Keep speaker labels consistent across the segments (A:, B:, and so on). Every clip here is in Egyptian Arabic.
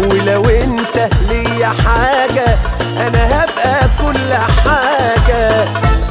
A: ولو انت ليا حاجة انا هبقى كل حاجة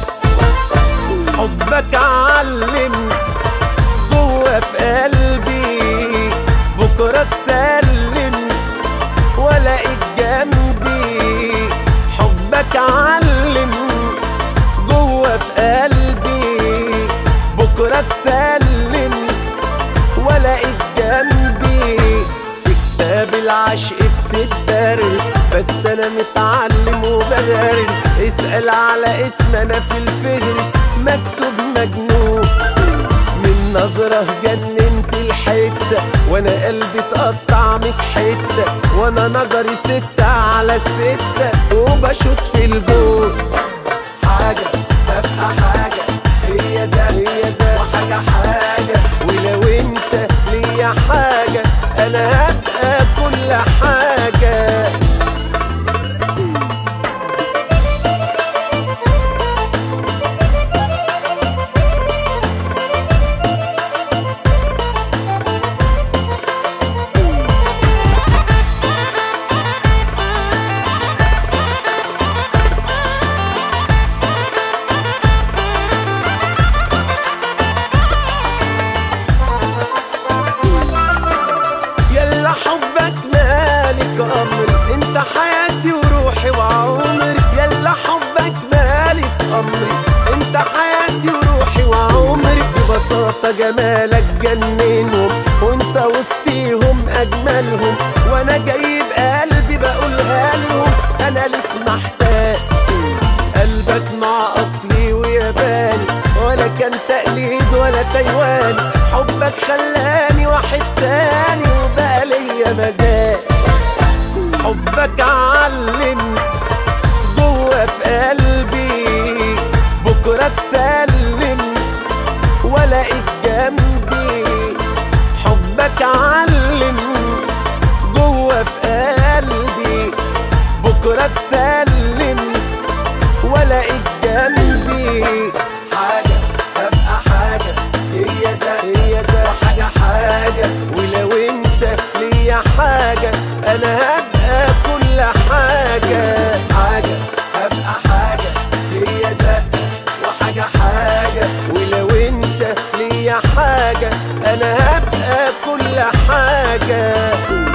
A: حبك علم جوه في قلبي بكرة تسلم والاقيك جنبي حبك علم جوه في قلبي بكرة تسلم والاقيك جنبي في كتاب العشق بتدرس بس انا متعلم وبدرس اسأل على اسم انا في الفهرس مكتوب مجنون من نظرة جننت الحتة وانا قلبي اتقطع ميت حتة وانا نظري ستة على الستة وبشوط في الجول حاجة تبقى حاجة هي زي هي زي وحاجة حاجة ولو انت ليا حاجة انا هبقى كل حاجة يلا حبك مالك امري انت حياتي وروحي وعمري يلا حبك مالك امري انت حياتي وروحي وعمري ببساطة جمالك جننهم وانت وسطيهم اجملهم وانا جايب قلبي بقولها لهم انا لك محتاج قلبك مع اصلي وياباني ولا كان تقليد ولا تايواني حبك خلاني واحد تاني وبقى ليا مزاج حبك علم جوه في قلبي بكرة تسلم والاقيك جنبي حبك علم جوه في قلبي بكرة تسلم والاقيك جنبي حاجة تبقى حاجة هي زي هي زي حاجة حاجة ولو انت ليا حاجة انا هبقى كل حاجة حاجة تبقى حاجة هي زي وحاجة حاجة ولو انت ليا حاجة انا هبقى كل حاجة